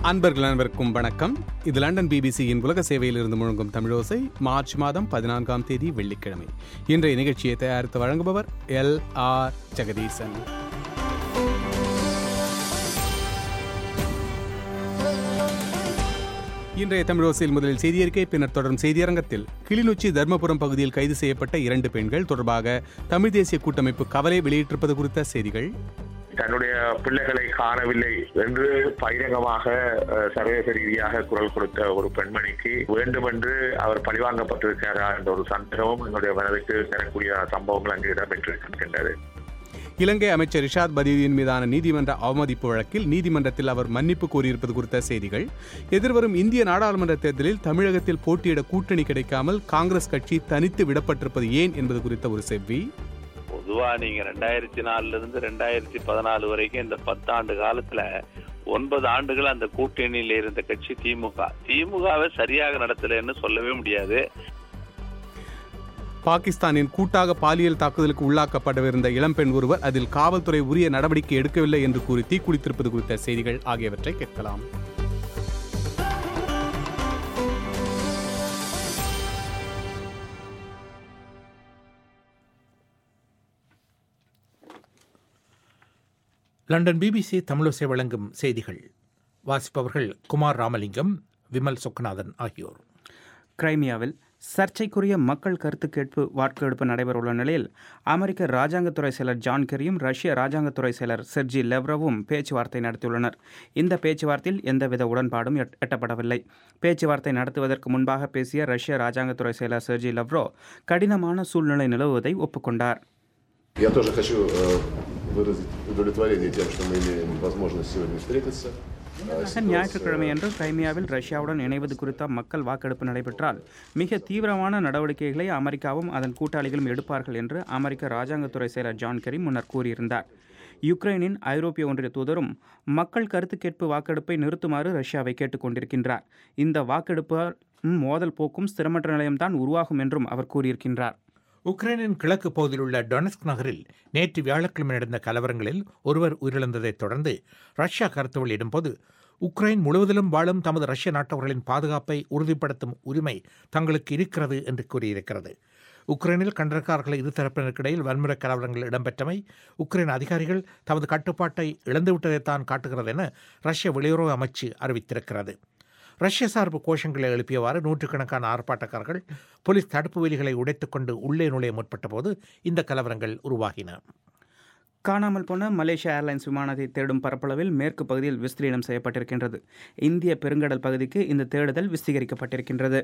அன்பர்கள் அனைவருக்கும் வணக்கம் இது லண்டன் பிபிசியின் உலக சேவையில் இருந்து முழங்கும் தமிழோசை மார்ச் மாதம் பதினான்காம் தேதி வெள்ளிக்கிழமை இன்றைய நிகழ்ச்சியை தயாரித்து வழங்குபவர் எல் ஆர் ஜெகதீசன் இன்றைய தமிழோசையில் முதலில் செய்தியறிக்கை பின்னர் தொடரும் செய்தியரங்கத்தில் கிளிநொச்சி தர்மபுரம் பகுதியில் கைது செய்யப்பட்ட இரண்டு பெண்கள் தொடர்பாக தமிழ் தேசிய கூட்டமைப்பு கவலை வெளியிட்டிருப்பது குறித்த செய்திகள் தன்னுடைய பிள்ளைகளை காணவில்லை என்று பகிரங்கமாக அஹ், சர்வதேச ரீதியாக குரல் கொடுத்த ஒரு பெண்மணிக்கு வேண்டுமென்று அவர் பழிவாங்கப்பட்டிருக்கிறாரா என்ற ஒரு சந்தேகமும் என்னுடைய மனதுக்கு தரக்கூடிய சம்பவங்கள் அங்கு இடம்பெற்றிருக்கின்றது இலங்கை அமைச்சர் ரிஷாத் பதியுதீன் மீதான நீதிமன்ற அவமதிப்பு வழக்கில் நீதிமன்றத்தில் அவர் மன்னிப்பு கோரியிருப்பது குறித்த செய்திகள் எதிர்வரும் இந்திய நாடாளுமன்ற தேர்தலில் தமிழகத்தில் போட்டியிட கூட்டணி கிடைக்காமல் காங்கிரஸ் கட்சி தனித்து விடப்பட்டிருப்பது ஏன் என்பது குறித்த ஒரு செவ்வி பொதுவா நீங்க ரெண்டாயிரத்தி நாலுல இருந்து ரெண்டாயிரத்தி பதினாலு வரைக்கும் இந்த பத்தாண்டு காலத்துல ஒன்பது ஆண்டுகள் அந்த கூட்டணியில இருந்த கட்சி திமுக திமுகவை சரியாக நடத்தலைன்னு சொல்லவே முடியாது பாகிஸ்தானின் கூட்டாக பாலியல் தாக்குதலுக்கு உள்ளாக்கப்படவிருந்த இளம்பெண் ஒருவர் அதில் காவல்துறை உரிய நடவடிக்கை எடுக்கவில்லை என்று கூறி தீக்குளித்திருப்பது குறித்த செய்திகள் ஆகியவற்றை கேட்கலாம் லண்டன் பிபிசி தமிழோசை வழங்கும் செய்திகள் வாசிப்பவர்கள் குமார் ராமலிங்கம் விமல் சொக்கநாதன் ஆகியோர் கிரைமியாவில் சர்ச்சைக்குரிய மக்கள் கருத்து கேட்பு வாக்கெடுப்பு நடைபெறவுள்ள நிலையில் அமெரிக்க ராஜாங்கத்துறை செயலர் ஜான் கெரியும் ரஷ்ய ராஜாங்கத்துறை செயலர் செர்ஜி லெவ்ரவும் பேச்சுவார்த்தை நடத்தியுள்ளனர் இந்த பேச்சுவார்த்தையில் எந்தவித உடன்பாடும் எட்- எட்டப்படவில்லை பேச்சுவார்த்தை நடத்துவதற்கு முன்பாக பேசிய ரஷ்ய ராஜாங்கத்துறை செயலர் செர்ஜி லெவ்ரோ கடினமான சூழ்நிலை நிலவுவதை ஒப்புக்கொண்டார் Я тоже хочу э, выразить удовлетворение тем, что мы имеем возможность сегодня встретиться. А, முன்னதாக ஞாயிற்றுக்கிழமையன்று கிரைமியாவில் ரஷ்யாவுடன் இணைவது குறித்த மக்கள் வாக்கெடுப்பு நடைபெற்றால் மிக தீவிரமான நடவடிக்கைகளை அமெரிக்காவும் அதன் கூட்டாளிகளும் எடுப்பார்கள் என்று அமெரிக்க ராஜாங்கத்துறை செயலர் ஜான் கெரி முன்னர் கூறியிருந்தார் யுக்ரைனின் ஐரோப்பிய ஒன்றிய தூதரும் மக்கள் கருத்து கேட்பு வாக்கெடுப்பை நிறுத்துமாறு ரஷ்யாவை கேட்டுக்கொண்டிருக்கின்றார் இந்த வாக்கெடுப்பால் ம், மோதல் போக்கும் ஸ்திரமற்ற நிலையம்தான் உருவாகும் என்றும் அவர் கூறியிருக்கின்றார் உக்ரைனின் கிழக்கு பகுதியில் உள்ள டொனஸ்க் நகரில் நேற்று வியாழக்கிழமை நடந்த கலவரங்களில் ஒருவர் உயிரிழந்ததைத் தொடர்ந்து ரஷ்யா கருத்து வெளியிடும்போது உக்ரைன் முழுவதிலும் வாழும் தமது ரஷ்ய நாட்டவர்களின் பாதுகாப்பை உறுதிப்படுத்தும் உரிமை தங்களுக்கு இருக்கிறது என்று கூறியிருக்கிறது உக்ரைனில் கண்டனக்காரர்கள் இருதரப்பினருக்கிடையில் வன்முறை கலவரங்கள் இடம்பெற்றமை உக்ரைன் அதிகாரிகள் தமது கட்டுப்பாட்டை இழந்துவிட்டதைத்தான் காட்டுகிறது என ரஷ்ய வெளியுறவு அமைச்சு அறிவித்திருக்கிறது ரஷ்ய சார்பு கோஷங்களை எழுப்பியவாறு நூற்றுக்கணக்கான ஆர்ப்பாட்டக்காரர்கள் போலீஸ் தடுப்பு வேலிகளை உடைத்துக்கொண்டு உள்ளே நுழைய முற்பட்டபோது இந்த கலவரங்கள் உருவாகின காணாமல் போன மலேசிய ஏர்லைன்ஸ் விமானத்தை தேடும் பரப்பளவில் மேற்கு பகுதியில் விஸ்தீரணம் செய்யப்பட்டிருக்கின்றது இந்திய பெருங்கடல் பகுதிக்கு இந்த தேடுதல் விஸ்தீகரிக்கப்பட்டிருக்கின்றது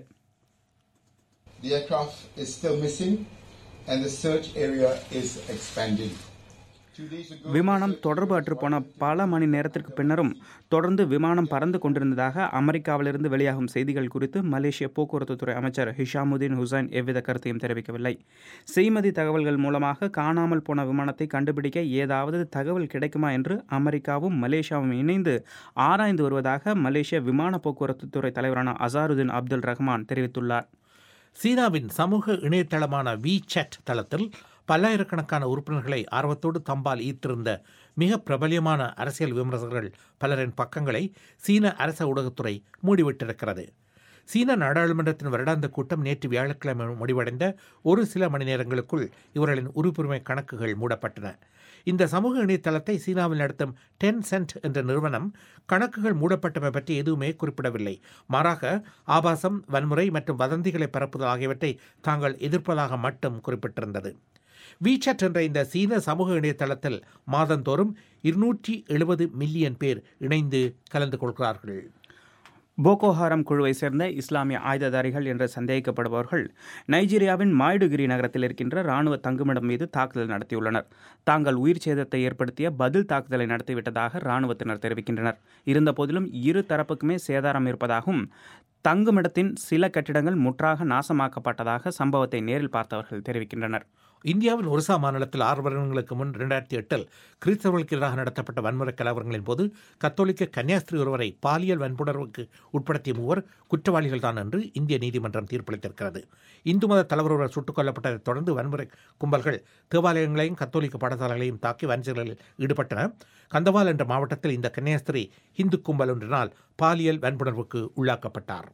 The aircraft is still missing and the search area is expanding. Two days ago, விமானம் தொடர்பு அற்றுப்போன பல மணி நேரத்திற்கு பின்னரும் தொடர்ந்து விமானம் பறந்து கொண்டிருந்ததாக அமெரிக்காவிலிருந்து வெளியாகும் செய்திகள் குறித்து மலேசிய போக்குவரத்துத்துறை அமைச்சர் ஹிஷாமுதீன் ஹுசைன் எவ்வித கருத்தையும் தெரிவிக்கவில்லை செய்மதி தகவல்கள் மூலமாக காணாமல் போன விமானத்தை கண்டுபிடிக்க ஏதாவது தகவல் கிடைக்குமா என்று அமெரிக்காவும் மலேசியாவும் இணைந்து ஆராய்ந்து வருவதாக மலேசிய விமான போக்குவரத்துத்துறை தலைவரான அசாருதீன் அப்துல் ரஹ்மான் தெரிவித்துள்ளார் சீனாவின் சமூக இணையதளமான வி சேட் தளத்தில் பல்லாயிரக்கணக்கான உறுப்பினர்களை ஆர்வத்தோடு தம்பால் ஈர்த்திருந்த மிக பிரபல்யமான அரசியல் விமர்சகர்கள் பலரின் பக்கங்களை சீன அரச ஊடகத்துறை மூடிவிட்டிருக்கிறது சீன நாடாளுமன்றத்தின் வருடாந்த கூட்டம் நேற்று வியாழக்கிழமை முடிவடைந்த ஒரு சில மணி நேரங்களுக்குள் இவர்களின் உறுப்புரிமை கணக்குகள் மூடப்பட்டன இந்த சமூக இணையதளத்தை சீனாவில் நடத்தும் டென் சென்ட் என்ற நிறுவனம் கணக்குகள் மூடப்பட்டமை பற்றி எதுவுமே குறிப்பிடவில்லை மாறாக ஆபாசம் வன்முறை மற்றும் வதந்திகளை பரப்புதல் ஆகியவற்றை தாங்கள் எதிர்ப்பதாக மட்டும் குறிப்பிட்டிருந்தது வீச்சட் என்ற இந்த சீன சமூக இணையதளத்தில் மாதந்தோறும் இருநூற்றி எழுபது மில்லியன் பேர் இணைந்து கலந்து கொள்கிறார்கள் போகோ ஹாரம் குழுவை சேர்ந்த இஸ்லாமிய ஆயுததாரிகள் என்று சந்தேகிக்கப்படுபவர்கள் நைஜீரியாவின் மாய்டுகிரி நகரத்தில் இருக்கின்ற ராணுவ தங்குமிடம் மீது தாக்குதல் நடத்தியுள்ளனர் தாங்கள் உயிர் சேதத்தை ஏற்படுத்திய பதில் தாக்குதலை நடத்திவிட்டதாக ராணுவத்தினர் தெரிவிக்கின்றனர் இருந்தபோதிலும் இரு தரப்புக்குமே சேதாரம் இருப்பதாகவும் தங்குமிடத்தின் சில கட்டிடங்கள் முற்றாக நாசமாக்கப்பட்டதாக சம்பவத்தை நேரில் பார்த்தவர்கள் தெரிவிக்கின்றனர் இந்தியாவின் ஒரிசா மாநிலத்தில் ஆறு வருடங்களுக்கு முன் இரண்டாயிரத்தி எட்டில் கிறிஸ்தவர்களுக்கு எதிராக நடத்தப்பட்ட வன்முறை கலவரங்களின் போது கத்தோலிக்க கன்னியாஸ்திரி ஒருவரை பாலியல் வன்புணர்வுக்கு உட்படுத்திய மூவர் குற்றவாளிகள் தான் என்று இந்திய நீதிமன்றம் தீர்ப்பளித்திருக்கிறது இந்து மத தலைவர் ஒருவர் சுட்டுக் கொல்லப்பட்டதைத் தொடர்ந்து வன்முறை கும்பல்கள் தேவாலயங்களையும் கத்தோலிக்க பாடசாலைகளையும் தாக்கி வன்செயல்களில் ஈடுபட்டன கந்தவால் என்ற மாவட்டத்தில் இந்த கன்னியாஸ்திரி இந்து கும்பல் ஒன்றினால் பாலியல் வன்புணர்வுக்கு உள்ளாக்கப்பட்டார்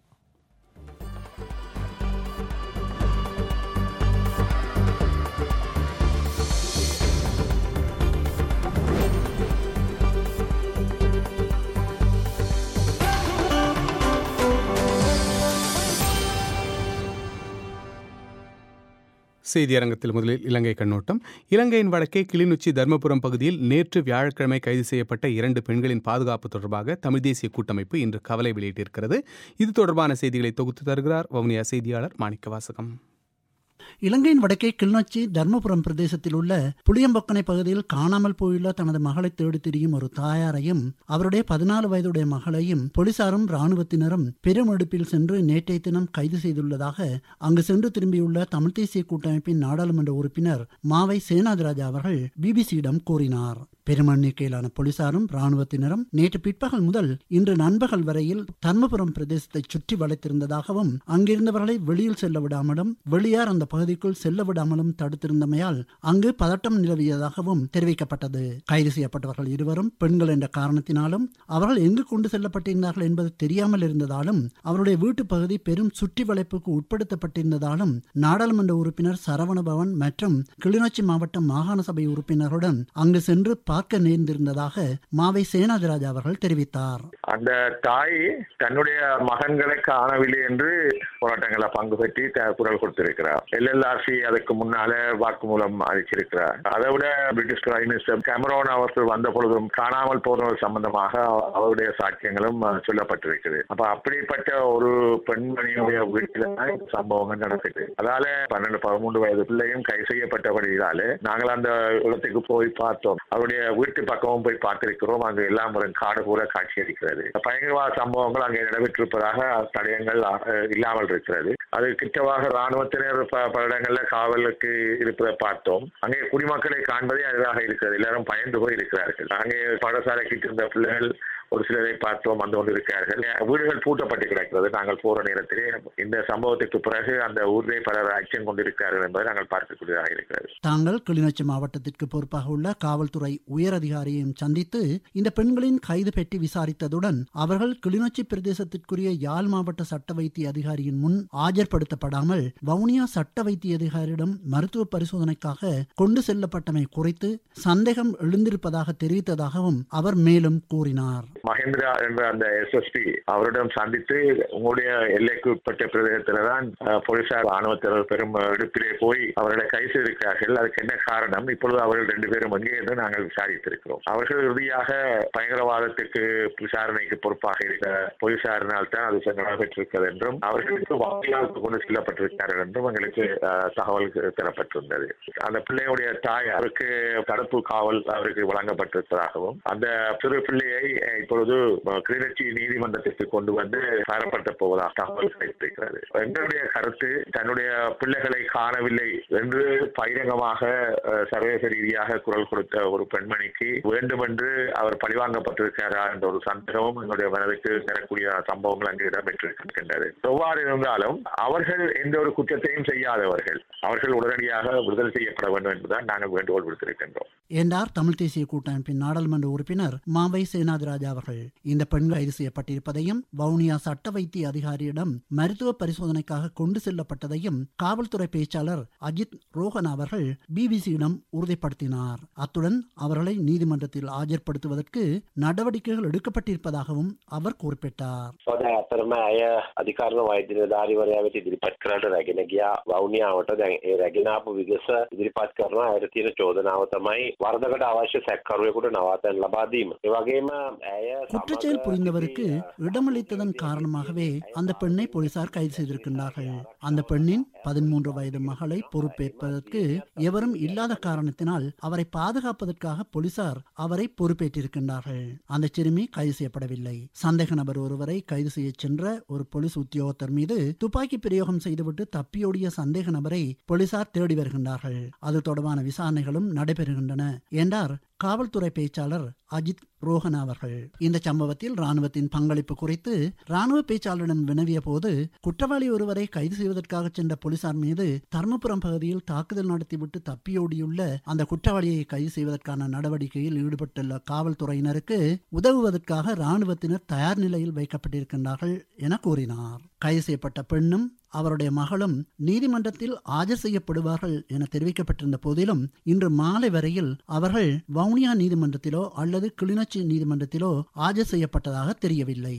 செய்தி அரங்கத்தில் முதலில் இலங்கை கண்ணோட்டம் இலங்கையின் வடக்கே கிளிநொச்சி தர்மபுரம் பகுதியில் நேற்று வியாழக்கிழமை கைது செய்யப்பட்ட இரண்டு பெண்களின் பாதுகாப்பு தொடர்பாக தமிழ் தேசிய கூட்டமைப்பு இன்று கவலை வெளியிட்டிருக்கிறது இது தொடர்பான செய்திகளை தொகுத்து தருகிறார் வவுனியா செய்தியாளர் மாணிக்கவாசகம் இலங்கையின் வடக்கே கிளிநொச்சி தர்மபுரம் பிரதேசத்தில் உள்ள புளியம்பொக்கனை பகுதியில் காணாமல் போயுள்ள தனது மகளை தேடி திரியும் ஒரு தாயாரையும் அவருடைய பதினாலு வயதுடைய மகளையும் போலீசாரும் இராணுவத்தினரும் பெருமெடுப்பில் சென்று நேற்றைய தினம் கைது செய்துள்ளதாக அங்கு சென்று திரும்பியுள்ள தமிழ் தேசிய கூட்டமைப்பின் நாடாளுமன்ற உறுப்பினர் மாவை சேனாதிராஜா அவர்கள் பிபிசியிடம் கூறினார் பெரும் எண்ணிக்கையிலான போலீசாரும் ராணுவத்தினரும் நேற்று பிற்பகல் முதல் இன்று நண்பகல் வரையில் தர்மபுரம் பிரதேசத்தை சுற்றி வளைத்திருந்ததாகவும் அங்கிருந்தவர்களை வெளியில் செல்ல விடாமலும் வெளியார் அந்த பகுதிக்குள் செல்ல விடாமலும் தடுத்திருந்தமையால் அங்கு பதட்டம் நிலவியதாகவும் தெரிவிக்கப்பட்டது கைது செய்யப்பட்டவர்கள் இருவரும் பெண்கள் என்ற காரணத்தினாலும் அவர்கள் எங்கு கொண்டு செல்லப்பட்டிருந்தார்கள் என்பது தெரியாமல் இருந்ததாலும் அவருடைய வீட்டு பகுதி பெரும் சுற்றி வளைப்புக்கு உட்படுத்தப்பட்டிருந்ததாலும் நாடாளுமன்ற உறுப்பினர் சரவணபவன் மற்றும் கிளிநொச்சி மாவட்ட மாகாண சபை உறுப்பினருடன் அங்கு சென்று பார்க்க நேர்ந்திருந்ததாக மாவை சேனாதிராஜா அவர்கள் தெரிவித்தார் அந்த தாய் தன்னுடைய மகன்களை காணவில்லை என்று போராட்டங்களை பங்கு பெற்றி த- குரல் கொடுத்திருக்கிறார் எல்எல்ஆர்சி அதுக்கு முன்னால வாக்குமூலம் அளிச்சிருக்கிறார் அதை விட பிரிட்டிஷ் பிரைம் மினிஸ்டர் கேமரோன் அவர்கள் வந்த பொழுதும் காணாமல் போனவர் சம்பந்தமாக அவ- அவருடைய சாட்சியங்களும் அஹ், சொல்லப்பட்டிருக்குது அப்ப அப்படிப்பட்ட ஒரு பெண்மணியுடைய வீட்டில தான் இந்த சம்பவங்கள் நடக்குது அதால பன்னெண்டு பதிமூன்று வயது பிள்ளையும் கை செய்யப்பட்டபடியாலே நாங்கள் அந்த இடத்துக்கு போய் பார்த்தோம் அவருடைய வீட்டு பக்கமும் போய் பார்த்திருக்கிறோம் அங்கு எல்லாம் ஒரு காடு கூட காட்சி அளிக்கிறது பயங்கரவாத சம்பவங்கள் அங்கே நடைபெற்றிருப்பதாக தடயங்கள் அஹ், இல்லாமல் இருக்கிறது அது கிட்டவாக ராணுவத்தினர் ப- பல இடங்கள்ல காவலுக்கு இருப்பதை பார்த்தோம் அங்கே குடிமக்களை காண்பதே அரிதாக இருக்கிறது எல்லாரும் பயந்து போய் இருக்கிறார்கள் அங்கே பாடசாலைக்கு இருந்த பிள்ளைகள் ஒரு சிலரை பார்த்தோம் வந்து கொண்டு இருக்கிறார்கள் வீடுகள் பூட்டப்பட்டு கிடக்கிறது நாங்கள் போற நேரத்திலே இந்த சம்பவத்துக்கு பிறகு அந்த ஊரிலே பலர் அச்சம் கொண்டிருக்கிறார்கள் என்பதை நாங்கள் பார்க்கக்கூடியதாக இருக்கிறது தாங்கள் கிளிநொச்சி மாவட்டத்திற்கு பொறுப்பாக உள்ள காவல்துறை உயர் அதிகாரியையும் சந்தித்து இந்த பெண்களின் கைது பெட்டி விசாரித்ததுடன் அவர்கள் கிளிநொச்சி பிரதேசத்திற்குரிய யாழ் மாவட்ட சட்ட வைத்திய அதிகாரியின் முன் ஆஜர்படுத்தப்படாமல் வவுனியா சட்ட வைத்திய அதிகாரியிடம் மருத்துவ பரிசோதனைக்காக கொண்டு செல்லப்பட்டமை குறித்து சந்தேகம் எழுந்திருப்பதாக தெரிவித்ததாகவும் அவர் மேலும் கூறினார் மகேந்திரா என்ற அந்த எஸ்எஸ்பி அவரிடம் சந்தித்து உங்களுடைய எல்லைக்கு உட்பட்ட பிரதேசத்துல தான் அஹ், போலீசார் ராணுவத்தினர் பெரும் எடுப்பிலே போய் அவர்களை கைது செய்திருக்கிறார்கள் அதுக்கு என்ன காரணம் இப்பொழுது அவர்கள் ரெண்டு பேரும் எங்கே என்று நாங்கள் விசாரித்திருக்கிறோம் அவர்கள் இறுதியாக பயங்கரவாதத்துக்கு விசாரணைக்கு பொறுப்பாக இருக்கிற போலீசாரினால் தான் அது நடைபெற்றிருக்கிறது என்றும் அவர்களுக்கு வாக்கியாவுக்கு கொண்டு செல்லப்பட்டிருக்கிறார்கள் என்றும் எங்களுக்கு அஹ், தகவல் தரப்பட்டிருந்தது அந்த பிள்ளையுடைய தாய் அவருக்கு தடுப்பு காவல் அவருக்கு வழங்கப்பட்டிருப்பதாகவும் அந்த சிறு பிள்ளையை அஹ், இப்பொழுது அஹ், கிளிநொச்சி நீதிமன்றத்திற்கு கொண்டு வந்து சாரப்படுத்த போவதாக தகவல் கிடைத்திருக்கிறது எங்களுடைய கருத்து தன்னுடைய பிள்ளைகளை காணவில்லை என்று பகிரங்கமாக அஹ், சர்வதேச ரீதியாக குரல் கொடுத்த ஒரு பெண்மணிக்கு வேண்டுமென்று அவர் பழிவாங்கப்பட்டிருக்கிறாரா என்ற ஒரு சந்தேகமும் எங்களுடைய மனதுக்கு தரக்கூடிய சம்பவங்கள் அங்கு இடம்பெற்றிருக்கின்றது எவ்வாறு இருந்தாலும் அவர்கள் எந்த ஒரு குற்றத்தையும் செய்யாதவர்கள் அவர்கள் உடனடியாக விடுதலை செய்யப்பட வேண்டும் என்பதுதான் நாங்கள் வேண்டுகோள் விடுத்திருக்கின்றோம் என்றார் தமிழ் தேசிய கூட்டமைப்பின் நாடாளுமன்ற உறுப்பினர் மாவை சேனாதிராஜா அவர்கள் இந்த பெண் கைது செய்யப்பட்டிருப்பதையும் வவுனியா சட்ட வைத்திய அதிகாரியிடம் மருத்துவ பரிசோதனைக்காக கொண்டு செல்லப்பட்டதையும் காவல்துறை பேச்சாளர் அஜித் ரோஹன் அவர்கள் பிபிசியிடம் உறுதிப்படுத்தினார் அத்துடன் அவர்களை நீதிமன்றத்தில் ஆஜர்படுத்துவதற்கு நடவடிக்கைகள் எடுக்கப்பட்டிருப்பதாகவும் அவர் குறிப்பிட்டார் සෝදා අතරම ඇය අධිකරණ වෛද්‍ය නිලධාරීවරයා වෙත ඉදිරිපත් කරන්නට රැගෙන ගියා වවුනියාවට දැන් ඒ රැගෙන ආපු විගස ඉදිරිපත් කරනවා ඇයට තියෙන චෝදනාව තමයි වරදකට අවශ්‍ය සැකකරුවෙකුට නවාතැන් ලබා දීම. ඒ වගේම ඇය குற்றச்செயல் புரிந்தவருக்கு இடமளித்ததன் காரணமாகவே அந்த பெண்ணை போலீசார் கைது செய்திருக்கின்றார்கள் அந்த பெண்ணின் பதிமூன்று வயது மகளை பொறுப்பேற்பதற்கு எவரும் இல்லாத காரணத்தினால் அவரை பாதுகாப்பதற்காக போலீசார் அவரை பொறுப்பேற்றிருக்கின்றார்கள் அந்த சிறுமி கைது செய்யப்படவில்லை சந்தேக நபர் ஒருவரை கைது செய்ய சென்ற ஒரு போலீஸ் உத்தியோகத்தர் மீது துப்பாக்கி பிரயோகம் செய்துவிட்டு தப்பியோடிய சந்தேக நபரை போலீசார் தேடி வருகின்றார்கள் அது தொடர்பான விசாரணைகளும் நடைபெறுகின்றன என்றார் காவல்துறை பேச்சாளர் அஜித் ரோஹன் அவர்கள் இந்த சம்பவத்தில் ராணுவத்தின் பங்களிப்பு குறித்து ராணுவ பேச்சாளரிடம் வினவிய போது குற்றவாளி ஒருவரை கைது செய்வதற்காக சென்ற போலீசார் மீது தர்மபுரம் பகுதியில் தாக்குதல் நடத்திவிட்டு தப்பியோடியுள்ள அந்த குற்றவாளியை கைது செய்வதற்கான நடவடிக்கையில் ஈடுபட்டுள்ள காவல்துறையினருக்கு உதவுவதற்காக ராணுவத்தினர் தயார் நிலையில் வைக்கப்பட்டிருக்கின்றார்கள் என கூறினார் கைது செய்யப்பட்ட பெண்ணும் அவருடைய மகளும் நீதிமன்றத்தில் ஆஜர் செய்யப்படுவார்கள் என தெரிவிக்கப்பட்டிருந்த போதிலும் இன்று மாலை வரையில் அவர்கள் வவுனியா நீதிமன்றத்திலோ அல்லது கிளிநொச்சி நீதிமன்றத்திலோ ஆஜர் செய்யப்பட்டதாக தெரியவில்லை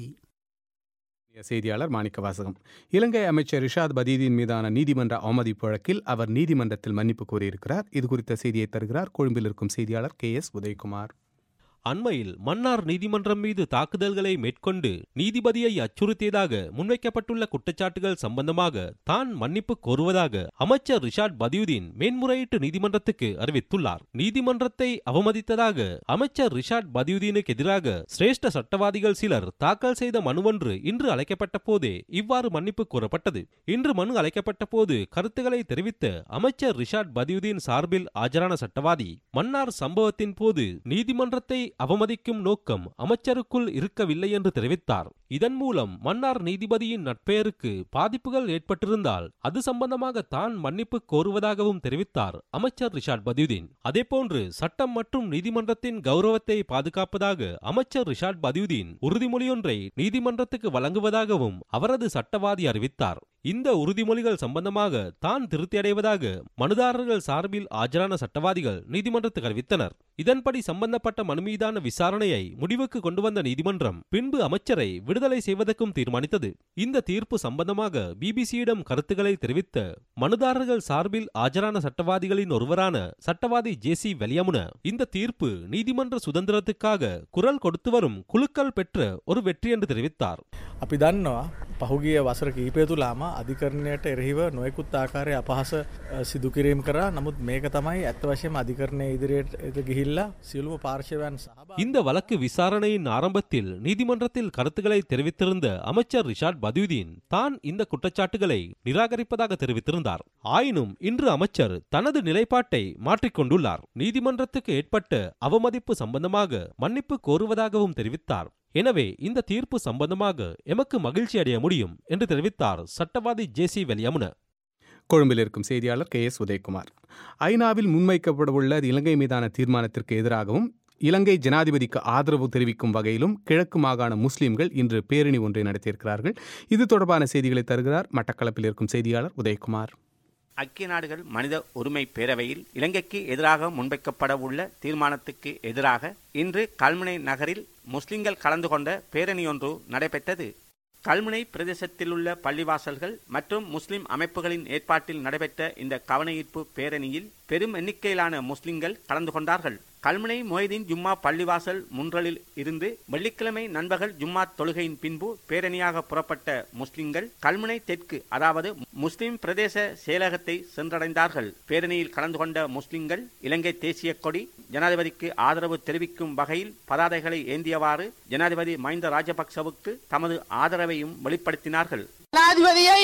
செய்தியாளர் மாணிக்க வாசகம் இலங்கை அமைச்சர் ரிஷாத் பதீதின் மீதான நீதிமன்ற அவமதிப்பு வழக்கில் அவர் நீதிமன்றத்தில் மன்னிப்பு கோரியிருக்கிறார் இது குறித்த செய்தியை தருகிறார் கொழும்பில் இருக்கும் செய்தியாளர் கே எஸ் உதயகுமார் அண்மையில் மன்னார் நீதிமன்றம் மீது தாக்குதல்களை மேற்கொண்டு நீதிபதியை அச்சுறுத்தியதாக முன்வைக்கப்பட்டுள்ள குற்றச்சாட்டுகள் சம்பந்தமாக தான் மன்னிப்பு கோருவதாக அமைச்சர் ரிஷாட் பதியுதீன் மேன்முறையீட்டு நீதிமன்றத்துக்கு அறிவித்துள்ளார் நீதிமன்றத்தை அவமதித்ததாக அமைச்சர் ரிஷாட் பதியுதீனுக்கு எதிராக சிரேஷ்ட சட்டவாதிகள் சிலர் தாக்கல் செய்த மனுவொன்று இன்று அழைக்கப்பட்ட போதே இவ்வாறு மன்னிப்பு கோரப்பட்டது இன்று மனு அழைக்கப்பட்ட போது கருத்துக்களை தெரிவித்த அமைச்சர் ரிஷாட் பதியுதீன் சார்பில் ஆஜரான சட்டவாதி மன்னார் சம்பவத்தின் போது நீதிமன்றத்தை அவமதிக்கும் நோக்கம் அமைச்சருக்குள் இருக்கவில்லை என்று தெரிவித்தார் இதன் மூலம் மன்னார் நீதிபதியின் நட்பெயருக்கு பாதிப்புகள் ஏற்பட்டிருந்தால் அது சம்பந்தமாக தான் மன்னிப்பு கோருவதாகவும் தெரிவித்தார் அமைச்சர் ரிஷாட் பதியுதீன் அதேபோன்று சட்டம் மற்றும் நீதிமன்றத்தின் கௌரவத்தை பாதுகாப்பதாக அமைச்சர் ரிஷாட் பதியுதீன் உறுதிமொழியொன்றை நீதிமன்றத்துக்கு வழங்குவதாகவும் அவரது சட்டவாதி அறிவித்தார் இந்த உறுதிமொழிகள் சம்பந்தமாக தான் திருப்தி அடைவதாக மனுதாரர்கள் சார்பில் ஆஜரான சட்டவாதிகள் நீதிமன்றத்துக்கு அறிவித்தனர் இதன்படி சம்பந்தப்பட்ட மனு மீதான விசாரணையை முடிவுக்கு கொண்டு வந்த நீதிமன்றம் பின்பு அமைச்சரை விடுதலை செய்வதற்கும் தீர்மானித்தது இந்த தீர்ப்பு சம்பந்தமாக பிபிசியிடம் கருத்துக்களை தெரிவித்த மனுதாரர்கள் சார்பில் ஆஜரான சட்டவாதிகளின் ஒருவரான சட்டவாதி ஜே சி வெலியமுன இந்த தீர்ப்பு நீதிமன்ற சுதந்திரத்துக்காக குரல் கொடுத்து வரும் குழுக்கள் பெற்ற ஒரு வெற்றி என்று தெரிவித்தார் අපි දන්නවා පහුගිය වසර කීපය තුලාම අධිකරණයට එරහිව නොයකුත් ආකාරය අපහස සිදුකිරීම් කරා නමුත් මේක තමයි ඇත්ත වශයම අධිකරණය ඉදිරියට ගිහිල්ලා සියලුම පාර්ශවයන් සහභ இந்த வழக்கு விசாரணையின் ஆரம்பத்தில் நீதிமன்றத்தில் கருத்துக்களை தெரிவித்திருந்த அமைச்சர் ரிஷாட் பதியுதீன் தான் இந்த குற்றச்சாட்டுகளை நிராகரிப்பதாக தெரிவித்திருந்தார் ஆயினும் இன்று அமைச்சர் தனது நிலைப்பாட்டை மாற்றிக்கொண்டுள்ளார் நீதிமன்றத்துக்கு ஏற்பட்ட அவமதிப்பு சம்பந்தமாக மன்னிப்பு கோருவதாகவும் தெரிவித்தார் எனவே இந்த தீர்ப்பு சம்பந்தமாக எமக்கு மகிழ்ச்சி அடைய முடியும் என்று தெரிவித்தார் சட்டவாதி ஜே சி வெலியமுன கொழும்பில் இருக்கும் செய்தியாளர் கே எஸ் உதயகுமார் ஐநாவில் முன்வைக்கப்படவுள்ள இலங்கை மீதான தீர்மானத்திற்கு எதிராகவும் இலங்கை ஜனாதிபதிக்கு ஆதரவு தெரிவிக்கும் வகையிலும் கிழக்கு மாகாண முஸ்லிம்கள் இன்று பேரணி ஒன்றை நடத்தியிருக்கிறார்கள் இது தொடர்பான செய்திகளை தருகிறார் மட்டக்களப்பில் இருக்கும் செய்தியாளர் உதயகுமார் ஐக்கிய நாடுகள் மனித உரிமை பேரவையில் இலங்கைக்கு எதிராக முன்வைக்கப்பட உள்ள தீர்மானத்துக்கு எதிராக இன்று கல்முனை நகரில் முஸ்லிம்கள் கலந்து கொண்ட பேரணியொன்று நடைபெற்றது கல்முனை பிரதேசத்தில் உள்ள பள்ளிவாசல்கள் மற்றும் முஸ்லிம் அமைப்புகளின் ஏற்பாட்டில் நடைபெற்ற இந்த கவனஈர்ப்பு பேரணியில் பெரும் எண்ணிக்கையிலான முஸ்லிம்கள் கலந்து கொண்டார்கள் கல்முனை மொய்தீன் ஜும்மா பள்ளிவாசல் முன்றலில் இருந்து வெள்ளிக்கிழமை நண்பகல் ஜும்மா தொழுகையின் பின்பு பேரணியாக புறப்பட்ட முஸ்லிம்கள் கல்முனை தெற்கு அதாவது முஸ்லிம் பிரதேச செயலகத்தை சென்றடைந்தார்கள் பேரணியில் கலந்து கொண்ட முஸ்லிம்கள் இலங்கை தேசிய கொடி ஜனாதிபதிக்கு ஆதரவு தெரிவிக்கும் வகையில் பதாதைகளை ஏந்தியவாறு ஜனாதிபதி மஹிந்த ராஜபக்சவுக்கு தமது ஆதரவையும் வெளிப்படுத்தினார்கள் ஜனாதிபதியை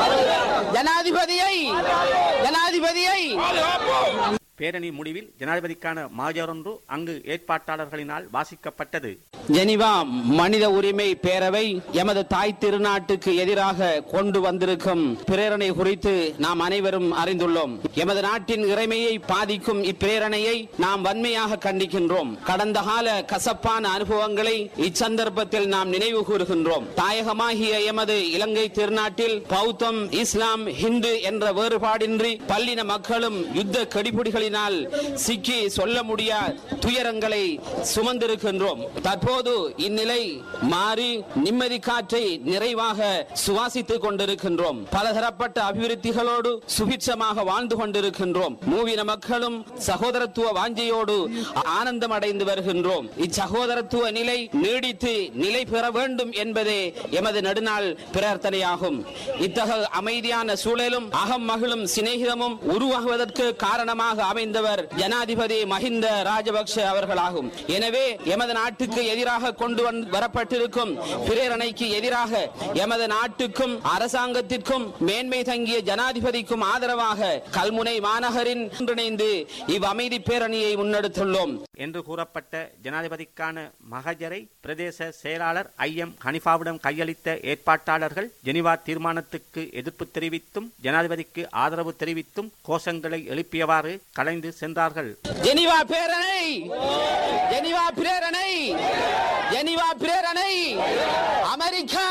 ஜனாதிபதியை ஜனாதிபதியை பேரணி முடிவில் ஜனாதிபதிக்கான மாஜரொன்று அங்கு ஏற்பாட்டாளர்களினால் வாசிக்கப்பட்டது ஜெனிவா மனித உரிமை பேரவை எமது தாய் திருநாட்டுக்கு எதிராக கொண்டு வந்திருக்கும் பிரேரணை குறித்து நாம் அனைவரும் அறிந்துள்ளோம் எமது நாட்டின் இறைமையை பாதிக்கும் இப்பிரேரணையை நாம் வன்மையாக கண்டிக்கின்றோம் கடந்த கால கசப்பான அனுபவங்களை இச்சந்தர்ப்பத்தில் நாம் நினைவு கூறுகின்றோம் தாயகமாகிய எமது இலங்கை திருநாட்டில் பௌத்தம் இஸ்லாம் ஹிந்து என்ற வேறுபாடின்றி பல்லின மக்களும் யுத்த கடிபிடிகளில் குற்றங்களினால் சிக்கி சொல்ல முடியாத துயரங்களை சுமந்திருக்கின்றோம் தற்போது இந்நிலை மாறி நிம்மதி காற்றை நிறைவாக சுவாசித்துக் கொண்டிருக்கின்றோம் பலதரப்பட்ட அபிவிருத்திகளோடு சுபிட்சமாக வாழ்ந்து கொண்டிருக்கின்றோம் மூவின மக்களும் சகோதரத்துவ வாஞ்சையோடு ஆனந்தம் அடைந்து வருகின்றோம் இச்சகோதரத்துவ நிலை நீடித்து நிலை பெற வேண்டும் என்பதே எமது நெடுநாள் பிரார்த்தனையாகும் இத்தகைய அமைதியான சூழலும் அகம் மகிழும் சிநேகிதமும் உருவாகுவதற்கு காரணமாக அமைந்தவர் ஜனாதிபதி மஹிந்த ராஜபக்ஷ அவர்களாகும் எனவே எமது நாட்டுக்கு எதிராக கொண்டு வந்து- வரப்பட்டிருக்கும் பிரேரணைக்கு எதிராக எமது நாட்டுக்கும் அரசாங்கத்திற்கும் மேன்மை தங்கிய ஜனாதிபதிக்கும் ஆதரவாக கல்முனை மாநகரின் ஒன்றிணைந்து இவ் அமைதி பேரணியை முன்னெடுத்துள்ளோம் என்று கூறப்பட்ட ஜனாதிபதிக்கான மகஜரை பிரதேச செயலாளர் ஐ எம் ஹனிஃபாவிடம் கையளித்த ஏற்பாட்டாளர்கள் ஜெனிவா தீர்மானத்துக்கு எதிர்ப்பு தெரிவித்தும் ஜனாதிபதிக்கு ஆதரவு தெரிவித்தும் கோஷங்களை எழுப்பியவாறு கலைந்து சென்றார்கள் ஜெனிவா பேரணை ஜெனிவா பிரேரணை ஜெனிவா பிரேரணை அமெரிக்கா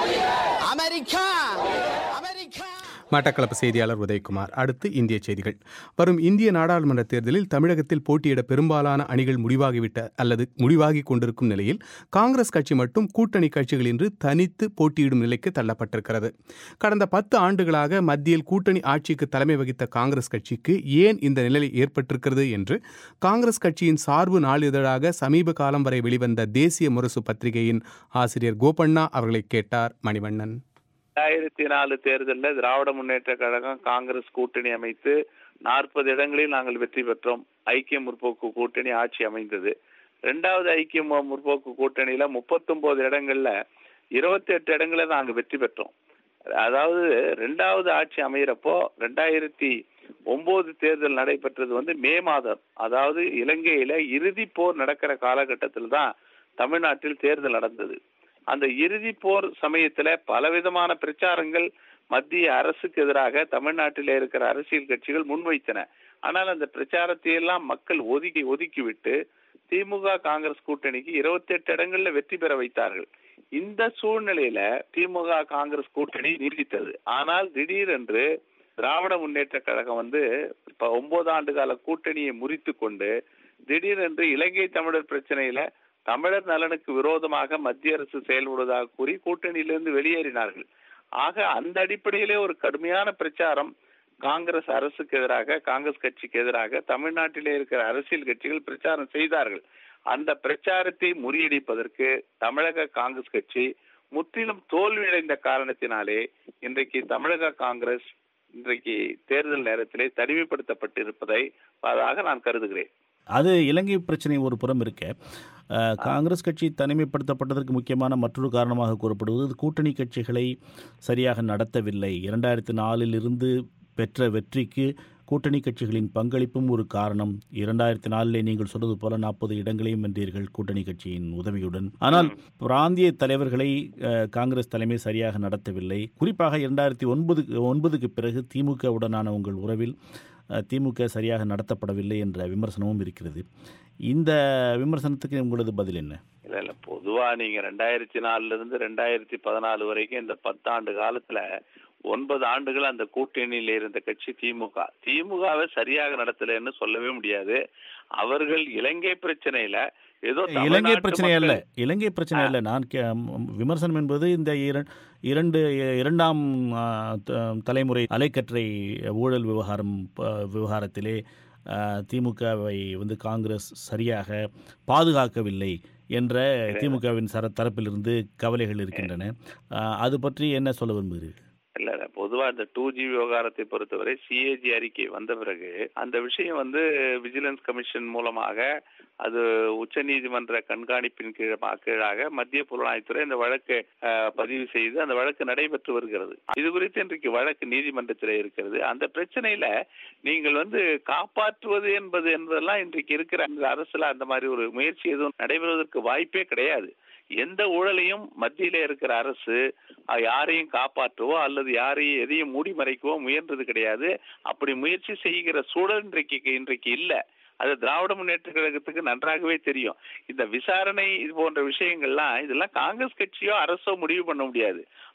அமெரிக்கா அமெரிக்கா மட்டக்களப்பு செய்தியாளர் உதயகுமார் அடுத்து இந்திய செய்திகள் வரும் இந்திய நாடாளுமன்ற தேர்தலில் தமிழகத்தில் போட்டியிட பெரும்பாலான அணிகள் முடிவாகிவிட்ட அல்லது முடிவாகி கொண்டிருக்கும் நிலையில் காங்கிரஸ் கட்சி மட்டும் கூட்டணி கட்சிகள் இன்று தனித்து போட்டியிடும் நிலைக்கு தள்ளப்பட்டிருக்கிறது கடந்த பத்து ஆண்டுகளாக மத்தியில் கூட்டணி ஆட்சிக்கு தலைமை வகித்த காங்கிரஸ் கட்சிக்கு ஏன் இந்த நிலை ஏற்பட்டிருக்கிறது என்று காங்கிரஸ் கட்சியின் சார்பு நாளிதழாக சமீப காலம் வரை வெளிவந்த தேசிய முரசு பத்திரிகையின் ஆசிரியர் கோபண்ணா அவர்களை கேட்டார் மணிவண்ணன் ரெண்டாயிரத்தி நாலு தேர்தலில் திராவிட முன்னேற்ற கழகம் காங்கிரஸ் கூட்டணி அமைத்து நாற்பது இடங்களில் நாங்கள் வெற்றி பெற்றோம் ஐக்கிய முற்போக்கு கூட்டணி ஆட்சி அமைந்தது ரெண்டாவது ஐக்கிய மு- முற்போக்கு கூட்டணியில முப்பத்தொன்பது இடங்கள்ல இருபத்தி எட்டு இடங்களை நாங்க வெற்றி பெற்றோம் அதாவது ரெண்டாவது ஆட்சி அமையிறப்போ ரெண்டாயிரத்தி ஒன்பது தேர்தல் நடைபெற்றது வந்து மே மாதம் அதாவது இலங்கையில இறுதி போர் நடக்கிற காலகட்டத்தில் தான் தமிழ்நாட்டில் தேர்தல் நடந்தது அந்த இறுதி போர் சமயத்துல பலவிதமான பிரச்சாரங்கள் மத்திய அரசுக்கு எதிராக தமிழ்நாட்டில் இருக்கிற அரசியல் கட்சிகள் முன்வைத்தன ஆனால் அந்த பிரச்சாரத்தை எல்லாம் மக்கள் ஒதுக்கி ஒதுக்கிவிட்டு திமுக காங்கிரஸ் கூட்டணிக்கு இருபத்தி எட்டு இடங்கள்ல வெற்றி பெற வைத்தார்கள் இந்த சூழ்நிலையில திமுக காங்கிரஸ் கூட்டணி நீடித்தது ஆனால் திடீரென்று திராவிட முன்னேற்ற கழகம் வந்து இப்ப ஒன்பது ஆண்டு கால கூட்டணியை முறித்து கொண்டு திடீரென்று இலங்கை தமிழர் பிரச்சனையில தமிழர் நலனுக்கு விரோதமாக மத்திய அரசு செயல்படுவதாக கூறி கூட்டணியிலிருந்து வெளியேறினார்கள் ஆக அந்த அடிப்படையிலே ஒரு கடுமையான பிரச்சாரம் காங்கிரஸ் அரசுக்கு எதிராக காங்கிரஸ் கட்சிக்கு எதிராக தமிழ்நாட்டிலே இருக்கிற அரசியல் கட்சிகள் பிரச்சாரம் செய்தார்கள் அந்த பிரச்சாரத்தை முறியடிப்பதற்கு தமிழக காங்கிரஸ் கட்சி முற்றிலும் தோல்வியடைந்த காரணத்தினாலே இன்றைக்கு தமிழக காங்கிரஸ் இன்றைக்கு தேர்தல் நேரத்திலே தனிமைப்படுத்தப்பட்டிருப்பதை அதாக நான் கருதுகிறேன் அது இலங்கை பிரச்சனை ஒரு புறம் இருக்க அஹ், காங்கிரஸ் கட்சி தனிமைப்படுத்தப்பட்டதற்கு முக்கியமான மற்றொரு காரணமாக கூறப்படுவது கூட்டணி கட்சிகளை சரியாக நடத்தவில்லை இரண்டாயிரத்தி நாலிலிருந்து பெற்ற வெற்றிக்கு கூட்டணி கட்சிகளின் பங்களிப்பும் ஒரு காரணம் இரண்டாயிரத்தி நாலிலே நீங்கள் சொன்னது போல நாற்பது இடங்களையும் வென்றீர்கள் கூட்டணி கட்சியின் உதவியுடன் ஆனால் பிராந்திய தலைவர்களை அஹ், காங்கிரஸ் தலைமை சரியாக நடத்தவில்லை குறிப்பாக இரண்டாயிரத்தி ஒன்பது ஒன்பதுக்கு பிறகு திமுகவுடனான உங்கள் உறவில் அஹ், திமுக சரியாக நடத்தப்படவில்லை என்ற விமர்சனமும் இருக்கிறது இந்த விமர்சனத்துக்கு உங்களது பதில் என்ன இல்ல இல்ல பொதுவா நீங்க ரெண்டாயிரத்தி நாலுல இருந்து ரெண்டாயிரத்தி பதினாலு வரைக்கும் இந்த பத்தாண்டு காலத்துல ஒன்பது ஆண்டுகள் அந்த கூட்டணியில இருந்த கட்சி திமுக திமுகவை சரியாக நடத்தலைன்னு சொல்லவே முடியாது அவர்கள் இலங்கை பிரச்சனையில ஏதோ இலங்கை தமிழ்நாட்டு பிரச்சனை அல்ல மக்கள்- இலங்கை பிரச்சனை அல்ல நான் கே- ம், விமர்சனம் என்பது இந்த இர- இரண்டு இரண்டாம் ஆ, த- தலைமுறை அலைக்கற்றை ஊழல் விவகாரம் ப- விவகாரத்திலே ஆ, திமுகவை வந்து காங்கிரஸ் சரியாக பாதுகாக்கவில்லை என்ற திமுகவின் சர தரப்பிலிருந்து கவலைகள் இருக்கின்றன ஆ, அது பற்றி என்ன சொல்ல விரும்புகிறீர்கள் இல்ல இல்ல பொதுவா இந்த டூ ஜி விவகாரத்தை பொறுத்தவரை சிஏஜி அறிக்கை வந்த பிறகு அந்த விஷயம் வந்து விஜிலன்ஸ் கமிஷன் மூலமாக அது உச்சநீதிமன்ற கண்காணிப்பின் கீழ் கீழாக மத்திய புலனாய்வுத்துறை இந்த வழக்கை அஹ், பதிவு செய்து அந்த வழக்கு நடைபெற்று வருகிறது இது குறித்து இன்றைக்கு வழக்கு நீதிமன்றத்தில் இருக்கிறது அந்த பிரச்சனையில நீங்கள் வந்து காப்பாற்றுவது என்பது என்பதெல்லாம் இன்றைக்கு இருக்கிற அந்த அரசுல அந்த மாதிரி ஒரு முயற்சி எதுவும் நடைபெறுவதற்கு வாய்ப்பே கிடையாது எந்த ஊழலையும் மத்தியில இருக்கிற அரசு அஹ், யாரையும் காப்பாற்றவோ அல்லது யாரையும் எதையும் மூடி மறைக்கவோ முயன்றது கிடையாது அப்படி முயற்சி செய்கிற சூழல் இன்றைக்கு இன்றைக்கு இல்ல அது திராவிட முன்னேற்ற கழகத்துக்கு நன்றாகவே தெரியும் இந்த விசாரணை இது போன்ற விஷயங்கள்லாம் இதெல்லாம் காங்கிரஸ் கட்சியோ அரசோ முடிவு பண்ண முடியாது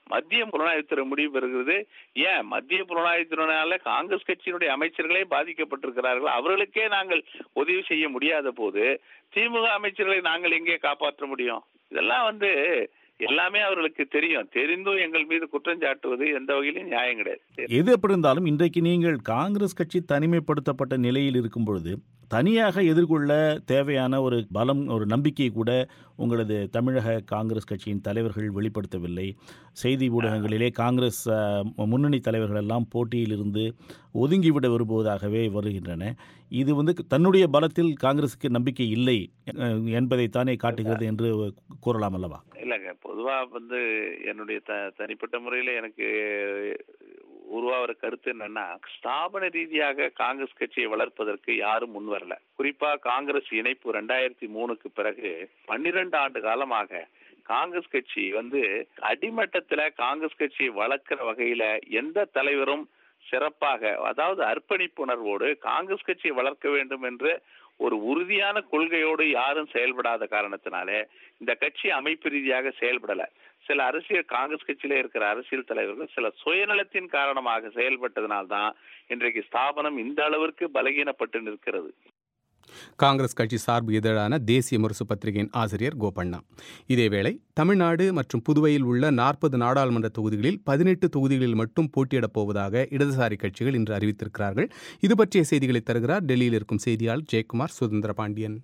மத்திய புலனாய்வுத்துறை முடிவு பெறுகிறது ஏன் மத்திய புலனாய்வுத்துறையினால காங்கிரஸ் கட்சியினுடைய அமைச்சர்களே பாதிக்கப்பட்டிருக்கிறார்கள் அவர்களுக்கே நாங்கள் உதவி செய்ய முடியாத போது திமுக அமைச்சர்களை நாங்கள் எங்கே காப்பாற்ற முடியும் இதெல்லாம் வந்து எல்லாமே அவர்களுக்கு தெரியும் தெரிந்தும் எங்கள் மீது குற்றம் சாட்டுவது எந்த வகையிலும் நியாயம் கிடையாது எது எப்படி இருந்தாலும் இன்றைக்கு நீங்கள் காங்கிரஸ் கட்சி தனிமைப்படுத்தப்பட்ட நிலையில் இருக்கும் பொழுது தனியாக எதிர்கொள்ள தேவையான ஒரு பலம் ஒரு நம்பிக்கையை கூட உங்களது தமிழக காங்கிரஸ் கட்சியின் தலைவர்கள் வெளிப்படுத்தவில்லை செய்தி ஊடகங்களிலே காங்கிரஸ் அஹ், முன்னணி தலைவர்கள் எல்லாம் போட்டியிலிருந்து ஒதுங்கிவிட விரும்புவதாகவே வருகின்றன இது வந்து தன்னுடைய பலத்தில் காங்கிரஸுக்கு நம்பிக்கை இல்லை அஹ், என்பதைத்தானே காட்டுகிறது என்று கூறலாம் அல்லவா இல்லைங்க பொதுவா வந்து என்னுடைய த தனிப்பட்ட முறையில எனக்கு உருவாகிற கருத்து என்னன்னா ஸ்தாபன ரீதியாக காங்கிரஸ் கட்சியை வளர்ப்பதற்கு யாரும் முன் வரல குறிப்பா காங்கிரஸ் இணைப்பு ரெண்டாயிரத்தி மூணுக்கு பிறகு பன்னிரண்டு ஆண்டு காலமாக காங்கிரஸ் கட்சி வந்து அடிமட்டத்துல காங்கிரஸ் கட்சியை வளர்க்கிற வகையில எந்த தலைவரும் சிறப்பாக அதாவது அர்ப்பணிப்புணர்வோடு காங்கிரஸ் கட்சியை வளர்க்க வேண்டும் என்று ஒரு உறுதியான கொள்கையோடு யாரும் செயல்படாத காரணத்தினாலே இந்த கட்சி அமைப்பு ரீதியாக செயல்படல சில அரசியல் காங்கிரஸ் கட்சியில இருக்கிற அரசியல் தலைவர்கள் சில சுயநலத்தின் காரணமாக செயல்பட்டதனால்தான் இன்றைக்கு ஸ்தாபனம் இந்த அளவிற்கு பலகீனப்பட்டு நிற்கிறது காங்கிரஸ் கட்சி சார்பு இதழான தேசிய முரசு பத்திரிகையின் ஆசிரியர் கோபண்ணா இதேவேளை தமிழ்நாடு மற்றும் புதுவையில் உள்ள நாற்பது நாடாளுமன்ற தொகுதிகளில் பதினெட்டு தொகுதிகளில் மட்டும் போட்டியிடப் போவதாக இடதுசாரி கட்சிகள் இன்று அறிவித்திருக்கிறார்கள் இது பற்றிய செய்திகளை தருகிறார் டெல்லியில் இருக்கும் செய்தியாளர் ஜெயக்குமார் சுதந்திர பாண்டியன்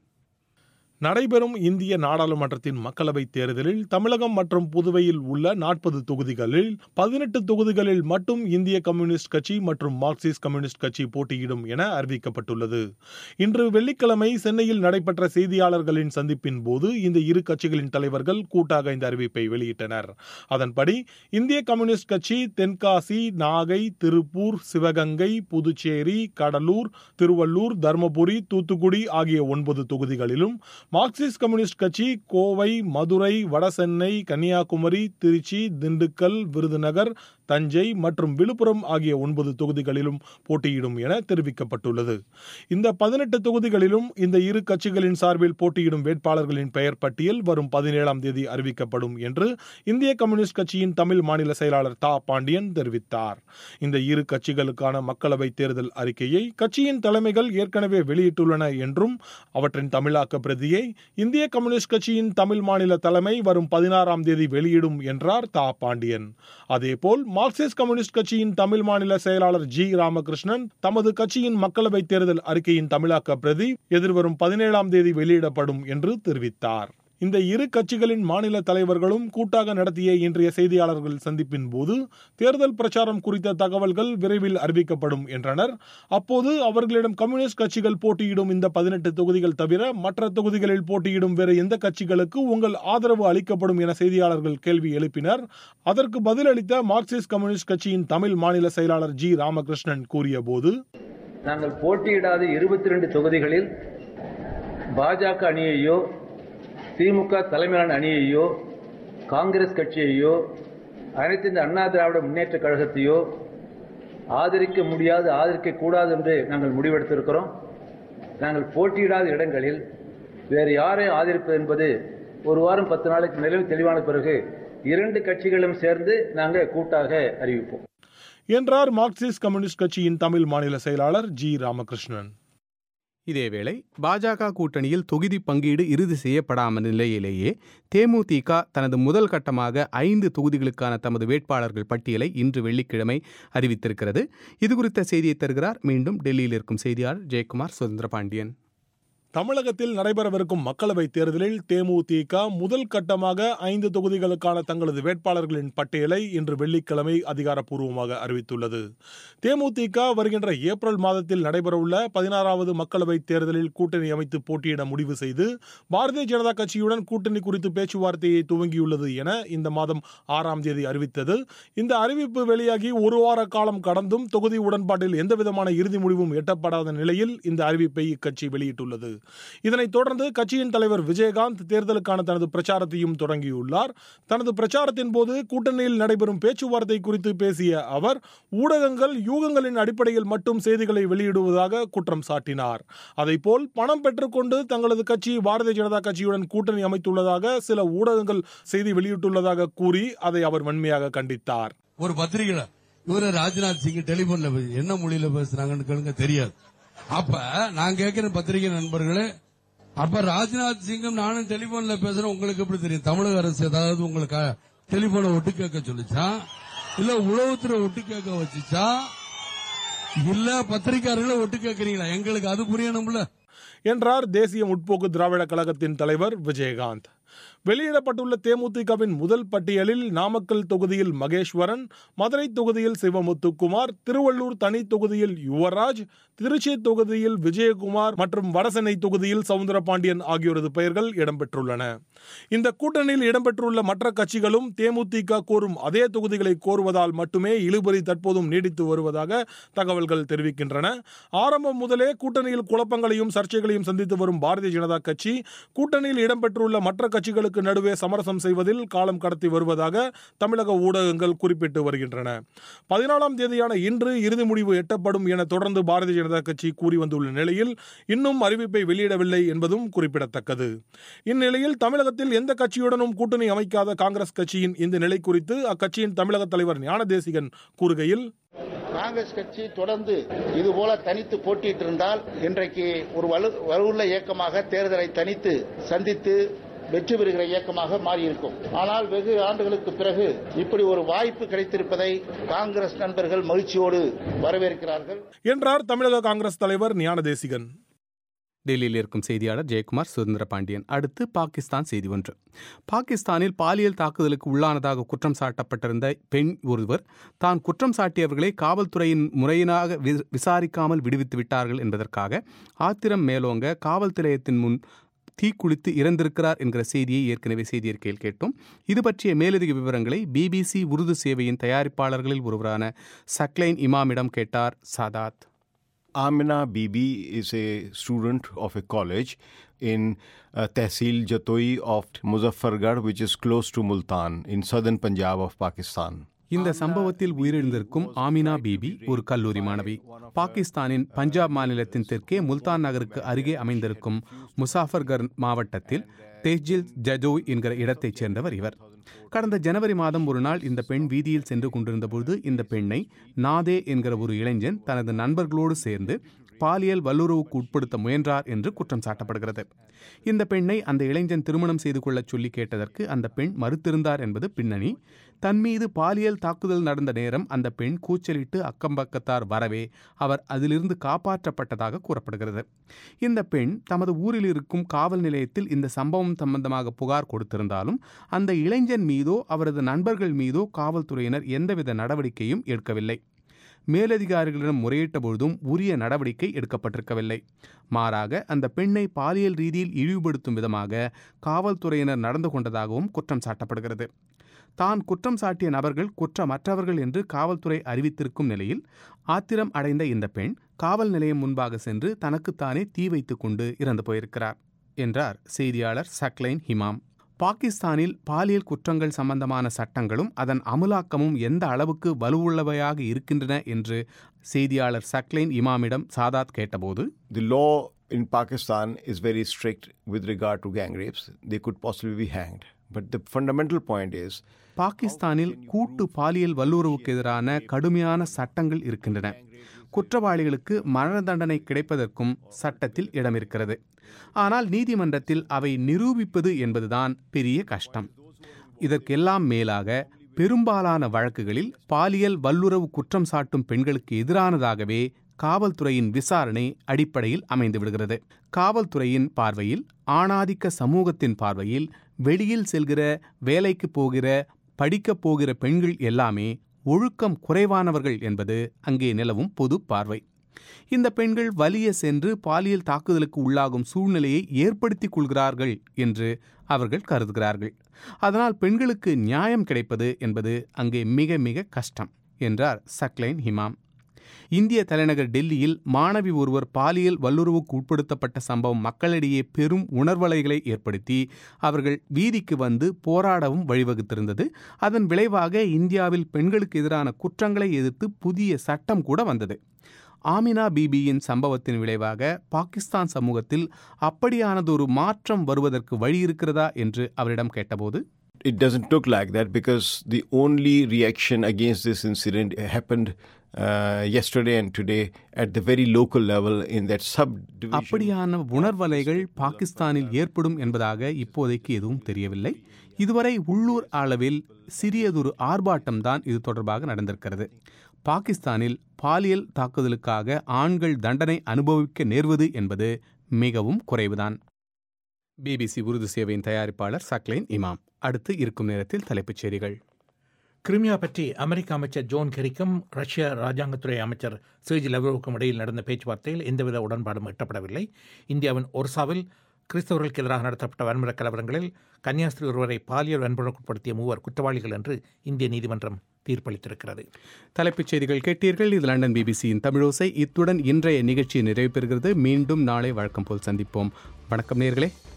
நடைபெறும் இந்திய நாடாளுமன்றத்தின் மக்களவைத் தேர்தலில் தமிழகம் மற்றும் புதுவையில் உள்ள நாற்பது தொகுதிகளில் பதினெட்டு தொகுதிகளில் மட்டும் இந்திய கம்யூனிஸ்ட் கட்சி மற்றும் மார்க்சிஸ்ட் கம்யூனிஸ்ட் கட்சி போட்டியிடும் என அறிவிக்கப்பட்டுள்ளது இன்று வெள்ளிக்கிழமை சென்னையில் நடைபெற்ற செய்தியாளர்களின் சந்திப்பின் போது இந்த இரு கட்சிகளின் தலைவர்கள் கூட்டாக இந்த அறிவிப்பை வெளியிட்டனர் அதன்படி இந்திய கம்யூனிஸ்ட் கட்சி தென்காசி நாகை திருப்பூர் சிவகங்கை புதுச்சேரி கடலூர் திருவள்ளூர் தருமபுரி தூத்துக்குடி ஆகிய ஒன்பது தொகுதிகளிலும் மார்க்சிஸ்ட் கம்யூனிஸ்ட் கட்சி கோவை மதுரை வடசென்னை கன்னியாகுமரி திருச்சி திண்டுக்கல் விருதுநகர் தஞ்சை மற்றும் விழுப்புரம் ஆகிய ஒன்பது தொகுதிகளிலும் போட்டியிடும் என தெரிவிக்கப்பட்டுள்ளது இந்த பதினெட்டு தொகுதிகளிலும் இந்த இரு கட்சிகளின் சார்பில் போட்டியிடும் வேட்பாளர்களின் பெயர் பட்டியல் வரும் பதினேழாம் தேதி அறிவிக்கப்படும் என்று இந்திய கம்யூனிஸ்ட் கட்சியின் தமிழ் மாநில செயலாளர் தா பாண்டியன் தெரிவித்தார் இந்த இரு கட்சிகளுக்கான மக்களவை தேர்தல் அறிக்கையை கட்சியின் தலைமைகள் ஏற்கனவே வெளியிட்டுள்ளன என்றும் அவற்றின் தமிழாக்க பிரதியை இந்திய கம்யூனிஸ்ட் கட்சியின் தமிழ் மாநில தலைமை வரும் பதினாறாம் தேதி வெளியிடும் என்றார் தா பாண்டியன் அதேபோல் மார்க்சிஸ்ட் கம்யூனிஸ்ட் கட்சியின் தமிழ் மாநில செயலாளர் ஜி ராமகிருஷ்ணன் தமது கட்சியின் மக்களவை தேர்தல் அறிக்கையின் தமிழாக்க பிரதி எதிர்வரும் பதினேழாம் தேதி வெளியிடப்படும் என்று தெரிவித்தார் இந்த இரு கட்சிகளின் மாநில தலைவர்களும் கூட்டாக நடத்திய இன்றைய செய்தியாளர்கள் சந்திப்பின் போது தேர்தல் பிரச்சாரம் குறித்த தகவல்கள் விரைவில் அறிவிக்கப்படும் என்றனர் அப்போது அவர்களிடம் கம்யூனிஸ்ட் கட்சிகள் போட்டியிடும் இந்த பதினெட்டு தொகுதிகள் தவிர மற்ற தொகுதிகளில் போட்டியிடும் வேறு எந்த கட்சிகளுக்கு உங்கள் ஆதரவு அளிக்கப்படும் என செய்தியாளர்கள் கேள்வி எழுப்பினர் அதற்கு பதிலளித்த மார்க்சிஸ்ட் கம்யூனிஸ்ட் கட்சியின் தமிழ் மாநில செயலாளர் ஜி ராமகிருஷ்ணன் கூறிய போது நாங்கள் போட்டியிடாத இருபத்தி ரெண்டு தொகுதிகளில் பாஜக அணியையோ திமுக தலைமையிலான அணியையோ காங்கிரஸ் கட்சியையோ அனைத்து இந்த அண்ணா திராவிட முன்னேற்ற கழகத்தையோ ஆதரிக்க முடியாது ஆதரிக்க கூடாது என்று நாங்கள் முடிவெடுத்திருக்கிறோம் நாங்கள் போட்டியிடாத இடங்களில் வேறு யாரை ஆதரிப்பது என்பது ஒரு வாரம் பத்து நாளைக்கு நிலவு தெளிவான பிறகு இரண்டு கட்சிகளும் சேர்ந்து நாங்கள் கூட்டாக அறிவிப்போம் என்றார் மார்க்சிஸ்ட் கம்யூனிஸ்ட் கட்சியின் தமிழ் மாநில செயலாளர் ஜி ராமகிருஷ்ணன் இதேவேளை பாஜக கூட்டணியில் தொகுதி பங்கீடு இறுதி செய்யப்படாமல் நிலையிலேயே தேமுதிக தனது முதல் கட்டமாக ஐந்து தொகுதிகளுக்கான தமது வேட்பாளர்கள் பட்டியலை இன்று வெள்ளிக்கிழமை அறிவித்திருக்கிறது இதுகுறித்த செய்தியை தருகிறார் மீண்டும் டெல்லியில் இருக்கும் செய்தியாளர் ஜெயக்குமார் சுதந்திர பாண்டியன் தமிழகத்தில் நடைபெறவிருக்கும் மக்களவைத் தேர்தலில் தேமுதிக முதல் கட்டமாக ஐந்து தொகுதிகளுக்கான தங்களது வேட்பாளர்களின் பட்டியலை இன்று வெள்ளிக்கிழமை அதிகாரப்பூர்வமாக அறிவித்துள்ளது தேமுதிக வருகின்ற ஏப்ரல் மாதத்தில் நடைபெறவுள்ள பதினாறாவது மக்களவைத் தேர்தலில் கூட்டணி அமைத்து போட்டியிட முடிவு செய்து பாரதிய ஜனதா கட்சியுடன் கூட்டணி குறித்து பேச்சுவார்த்தையை துவங்கியுள்ளது என இந்த மாதம் ஆறாம் தேதி அறிவித்தது இந்த அறிவிப்பு வெளியாகி ஒரு வார காலம் கடந்தும் தொகுதி உடன்பாட்டில் எந்தவிதமான இறுதி முடிவும் எட்டப்படாத நிலையில் இந்த அறிவிப்பை இக்கட்சி வெளியிட்டுள்ளது இதனைத் தொடர்ந்து கட்சியின் தலைவர் விஜயகாந்த் தேர்தலுக்கான தனது பிரச்சாரத்தையும் தொடங்கியுள்ளார் தனது பிரச்சாரத்தின் போது கூட்டணியில் நடைபெறும் பேச்சுவார்த்தை குறித்து பேசிய அவர் ஊடகங்கள் யூகங்களின் அடிப்படையில் மட்டும் செய்திகளை வெளியிடுவதாக குற்றம் சாட்டினார் அதைப்போல் பணம் பெற்றுக்கொண்டு தங்களது கட்சி பாரதிய ஜனதா கட்சியுடன் கூட்டணி அமைத்துள்ளதாக சில ஊடகங்கள் செய்தி வெளியிட்டுள்ளதாக கூறி அதை அவர் வன்மையாக கண்டித்தார் ஒரு பத்திரிகையில இவரு ராஜ்நாத் சிங் டெலிபோன்ல பேசு- என்ன மொழியில பேசுறாங்கன்னு கேளுங்க தெரியாது அப்ப நான் கேட்கிற பத்திரிகை நண்பர்களே அப்ப ராஜ்நாத் சிங்கும் நானும் டெலிபோன்ல பேசுறேன் உங்களுக்கு எப்படி தெரியும் தமிழக அரசு ஏதாவது உங்களுக்கு டெலிபோனை ஒட்டு கேட்க சொல்லிச்சா இல்ல உளவுத்துறை ஒட்டு கேட்க வச்சுச்சா இல்ல பத்திரிகையாளர்களை ஒட்டு கேட்கறீங்களா எங்களுக்கு அது புரியணும்ல என்றார் தேசிய முற்போக்கு திராவிட கழகத்தின் தலைவர் விஜயகாந்த் வெளியிடப்பட்டுள்ள தேமுதிகவின் முதல் பட்டியலில் நாமக்கல் தொகுதியில் மகேஸ்வரன் மதுரை தொகுதியில் சிவமுத்துக்குமார் திருவள்ளூர் தனி தொகுதியில் யுவராஜ் திருச்சி தொகுதியில் விஜயகுமார் மற்றும் வடசென்னை தொகுதியில் சவுந்தரபாண்டியன் ஆகியோரது பெயர்கள் இடம்பெற்றுள்ளன இந்த கூட்டணியில் இடம்பெற்றுள்ள மற்ற கட்சிகளும் தேமுதிக கோரும் அதே தொகுதிகளை கோருவதால் மட்டுமே இழுபறி தற்போதும் நீடித்து வருவதாக தகவல்கள் தெரிவிக்கின்றன ஆரம்பம் முதலே கூட்டணியில் குழப்பங்களையும் சர்ச்சைகளையும் சந்தித்து வரும் பாரதிய ஜனதா கட்சி கூட்டணியில் இடம்பெற்றுள்ள மற்ற கட்சிகளுக்கு நடுவே சமரசம் செய்வதில் காலம் கடத்தி வருவதாக தமிழக ஊடகங்கள் குறிப்பிட்டு வருகின்றன பதினாலாம் தேதியான இன்று இறுதி முடிவு எட்டப்படும் என தொடர்ந்து பாரதிய ஜனதா கட்சி கூறி வந்துள்ள நிலையில் இன்னும் அறிவிப்பை வெளியிடவில்லை என்பதும் குறிப்பிடத்தக்கது இந்நிலையில் தமிழகத்தில் எந்த கட்சியுடனும் கூட்டணி அமைக்காத காங்கிரஸ் கட்சியின் இந்த நிலை குறித்து அக்கட்சியின் தமிழக தலைவர் ஞானதேசிகன் கூறுகையில் காங்கிரஸ் கட்சி தொடர்ந்து இது போல தனித்து போட்டியிட்டு இருந்தால் இன்றைக்கு ஒரு வலு வலுவுள்ள இயக்கமாக தேர்தலை தனித்து சந்தித்து வெற்றி பெறுகிற இயக்கமாக மாறியிருக்கும் ஆனால் வெகு ஆண்டுகளுக்கு பிறகு இப்படி ஒரு வாய்ப்பு கிடைத்திருப்பதை காங்கிரஸ் நண்பர்கள் மகிழ்ச்சியோடு வரவேற்கிறார்கள் என்றார் தமிழக காங்கிரஸ் தலைவர் ஞானதேசிகன் டெல்லியில் இருக்கும் செய்தியாளர் ஜெயக்குமார் சுதந்திர பாண்டியன் அடுத்து பாகிஸ்தான் செய்தி ஒன்று பாகிஸ்தானில் பாலியல் தாக்குதலுக்கு உள்ளானதாக குற்றம் சாட்டப்பட்டிருந்த பெண் ஒருவர் தான் குற்றம் சாட்டியவர்களை காவல்துறையின் முறையினாக வி- விசாரிக்காமல் விடுவித்து விட்டார்கள் என்பதற்காக ஆத்திரம் மேலோங்க காவல் நிலையத்தின் முன் தீக்குளித்து இறந்திருக்கிறார் என்கிற செய்தியை ஏற்கனவே செய்தியறிக்கையில் கேட்டோம் இது பற்றிய மேலதிக விவரங்களை பிபிசி உருது சேவையின் தயாரிப்பாளர்களில் ஒருவரான சக்லைன் இமாமிடம் கேட்டார் சாதாத் Amina Bibi is a student of a college in uh, Tehsil Jatoi of Muzaffargarh, which is close to Multan in southern Punjab of Pakistan. இந்த சம்பவத்தில் உயிரிழந்திருக்கும் ஆமினா பிபி ஒரு கல்லூரி மாணவி பாகிஸ்தானின் பஞ்சாப் மாநிலத்தின் தெற்கே முல்தான் நகருக்கு அருகே அமைந்திருக்கும் முசாஃபர்கர் மாவட்டத்தில் தேஜில் ஜஜோய் என்கிற இடத்தைச் சேர்ந்தவர் இவர் கடந்த ஜனவரி மாதம் ஒரு நாள் இந்த பெண் வீதியில் சென்று கொண்டிருந்தபோது இந்த பெண்ணை நாதே என்கிற ஒரு இளைஞன் தனது நண்பர்களோடு சேர்ந்து பாலியல் வல்லுறவுக்கு உட்படுத்த முயன்றார் என்று குற்றம் சாட்டப்படுகிறது இந்த பெண்ணை அந்த இளைஞன் திருமணம் செய்து கொள்ளச் சொல்லி கேட்டதற்கு அந்த பெண் மறுத்திருந்தார் என்பது பின்னணி தன் மீது பாலியல் தாக்குதல் நடந்த நேரம் அந்த பெண் கூச்சலிட்டு அக்கம்பக்கத்தார் வரவே அவர் அதிலிருந்து காப்பாற்றப்பட்டதாக கூறப்படுகிறது இந்த பெண் தமது ஊரில் இருக்கும் காவல் நிலையத்தில் இந்த சம்பவம் சம்பந்தமாக புகார் கொடுத்திருந்தாலும் அந்த இளைஞன் மீதோ அவரது நண்பர்கள் மீதோ காவல்துறையினர் எந்தவித நடவடிக்கையும் எடுக்கவில்லை மேலதிகாரிகளிடம் முறையிட்ட பொழுதும் உரிய நடவடிக்கை எடுக்கப்பட்டிருக்கவில்லை மாறாக அந்த பெண்ணை பாலியல் ரீதியில் இழிவுபடுத்தும் விதமாக காவல்துறையினர் நடந்து கொண்டதாகவும் குற்றம் சாட்டப்படுகிறது தான் குற்றம் சாட்டிய நபர்கள் குற்றமற்றவர்கள் என்று காவல்துறை அறிவித்திருக்கும் நிலையில் ஆத்திரம் அடைந்த இந்த பெண் காவல் நிலையம் முன்பாக சென்று தனக்குத்தானே தீ வைத்துக் கொண்டு இறந்து போயிருக்கிறார் என்றார் செய்தியாளர் சக்லைன் ஹிமாம் பாகிஸ்தானில் பாலியல் குற்றங்கள் சம்பந்தமான சட்டங்களும் அதன் அமுலாக்கமும் எந்த அளவுக்கு வலுவுள்ளவையாக இருக்கின்றன என்று செய்தியாளர் சக்லைன் இமாமிடம் சாதாத் கேட்டபோது The law in Pakistan is very strict with regard to gang rapes. They could possibly be hanged. But the fundamental point is பாகிஸ்தானில் கூட்டு பாலியல் வல்லுறவுக்கு எதிரான கடுமையான சட்டங்கள் இருக்கின்றன குற்றவாளிகளுக்கு மரண தண்டனை கிடைப்பதற்கும் சட்டத்தில் இடம் இருக்கிறது ஆனால் நீதிமன்றத்தில் அவை நிரூபிப்பது என்பதுதான் பெரிய கஷ்டம் இதற்கெல்லாம் மேலாக பெரும்பாலான வழக்குகளில் பாலியல் வல்லுறவு குற்றம் சாட்டும் பெண்களுக்கு எதிரானதாகவே காவல்துறையின் விசாரணை அடிப்படையில் அமைந்து விடுகிறது காவல்துறையின் பார்வையில் ஆணாதிக்க சமூகத்தின் பார்வையில் வெளியில் செல்கிற வேலைக்கு போகிற படிக்கப் போகிற பெண்கள் எல்லாமே ஒழுக்கம் குறைவானவர்கள் என்பது அங்கே நிலவும் பொது பார்வை இந்த பெண்கள் வலிய சென்று பாலியல் தாக்குதலுக்கு உள்ளாகும் சூழ்நிலையை ஏற்படுத்திக் கொள்கிறார்கள் என்று அவர்கள் கருதுகிறார்கள் அதனால் பெண்களுக்கு நியாயம் கிடைப்பது என்பது அங்கே மிக மிக கஷ்டம் என்றார் சக்லைன் ஹிமாம் இந்திய தலைநகர் டெல்லியில் மாணவி ஒருவர் பாலியல் வல்லுறவுக்கு உட்படுத்தப்பட்ட சம்பவம் மக்களிடையே பெரும் உணர்வலைகளை ஏற்படுத்தி அவர்கள் வீதிக்கு வந்து போராடவும் வழிவகுத்திருந்தது அதன் விளைவாக இந்தியாவில் பெண்களுக்கு எதிரான குற்றங்களை எதிர்த்து புதிய சட்டம் கூட வந்தது ஆமினா பிபியின் சம்பவத்தின் விளைவாக பாகிஸ்தான் சமூகத்தில் அப்படியானதொரு மாற்றம் வருவதற்கு வழி இருக்கிறதா என்று அவரிடம் கேட்டபோது It doesn't look like that because the only reaction against this incident happened uh, yesterday and today at the very local level in that subdivision. அப்படியான உணர்வலைகள் பாகிஸ்தானில் ஏற்படும் என்பதாக இப்போதைக்கு எதுவும் தெரியவில்லை இதுவரை உள்ளூர் அளவில் சிறியதொரு ஆர்ப்பாட்டம்தான் இது தொடர்பாக நடந்திருக்கிறது பாகிஸ்தானில் பாலியல் தாக்குதலுக்காக ஆண்கள் தண்டனை அனுபவிக்க நேர்வது என்பது மிகவும் குறைவுதான் பிபிசி உருது சேவையின் தயாரிப்பாளர் சக்லைன் இமாம் அடுத்து இருக்கும் நேரத்தில் தலைப்புச் செய்திகள் கிரிமியா பற்றி அமெரிக்க அமைச்சர் ஜோன் கெரிக்கும் ரஷ்ய ராஜாங்கத்துறை அமைச்சர் சேஜ் லெவரோவுக்கும் இடையில் நடந்த பேச்சுவார்த்தையில் எந்தவித உடன்பாடும் எட்டப்படவில்லை இந்தியாவின் ஒர்சாவில் கிறிஸ்தவர்களுக்கு எதிராக நடத்தப்பட்ட வன்முறை கலவரங்களில் கன்னியாஸ்திரி ஒருவரை பாலியல் வன்முறைக்குட்படுத்திய மூவர் குற்றவாளிகள் என்று இந்திய நீதிமன்றம் தீர்ப்பளித்திருக்கிறது தலைப்புச் செய்திகள் கேட்டீர்கள் இது லண்டன் பிபிசியின் தமிழோசை இத்துடன் இன்றைய நிகழ்ச்சி நிறைவு பெறுகிறது மீண்டும் நாளை வழக்கம் போல் சந்திப்போம் வணக்கம் நேர்களே